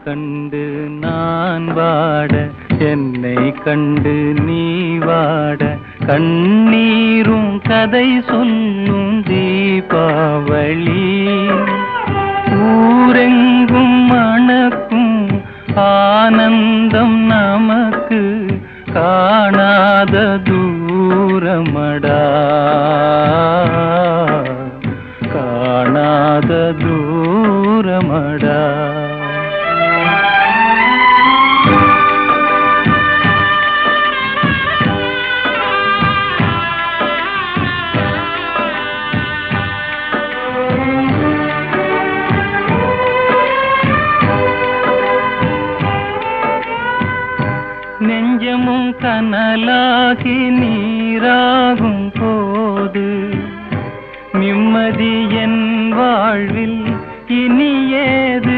கண்டு நான் வாட என்னை கண்டு நீ வாட கண்ணீரும் கதை சொல்லும் தீபாவளி ஊரெங்கும் மணக்கும் ஆனந்தம் நமக்கு காணாத தூரமடா காணாத தூரமடா நெஞ்சமும் கனலாகி நீராகும் போது நிம்மதி என் வாழ்வில் இனியேது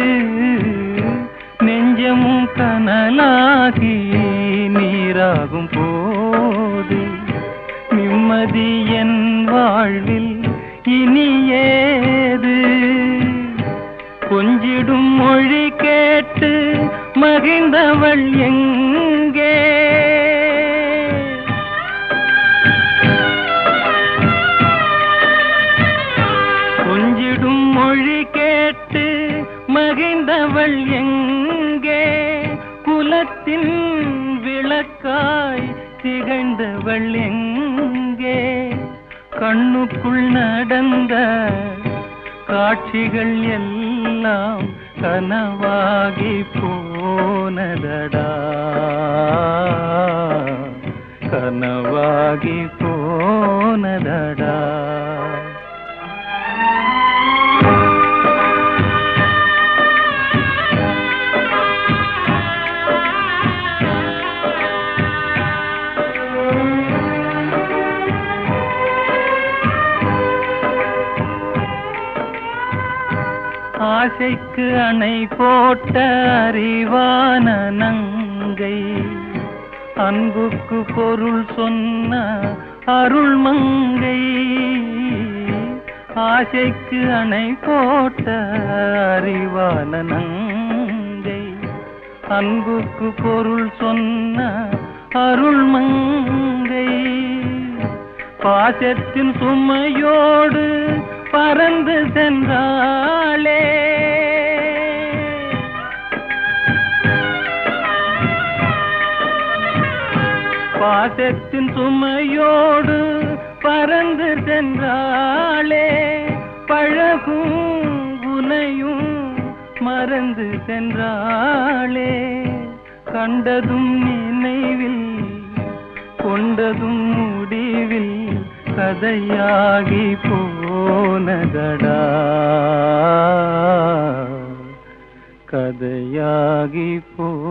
நெஞ்சமும் கனலாகி நீராகும் போது நிம்மதி என் வாழ்வில் இனியேது கொஞ்சிடும் மொழி கேட்டு மகிழ்ந்தவள் எங்கே கொஞ்சிடும் மொழி கேட்டு மகிழ்ந்தவள் எங்கே குலத்தின் விளக்காய் திகழ்ந்தவள் எங்கே கண்ணுக்குள் நடந்த காட்சிகள் எல்லாம் கனவாகி போனதடா கனவாகி போனதடா ஆசைக்கு அணை போட்ட அறிவான நங்கை அன்புக்கு பொருள் சொன்ன அருள் மங்கை ஆசைக்கு அணை போட்ட அறிவான நங்கை அன்புக்கு பொருள் சொன்ன அருள் மங்கை பாசத்தின் சுமையோடு பறந்து சென்றாளே பாசத்தின் சுமையோடு பறந்து சென்றாளே பழகும் உனையும் மறந்து சென்றாளே கண்டதும் நினைவில் கொண்டதும் முடிவில் கதையாகி போனதடா கதையாகி போ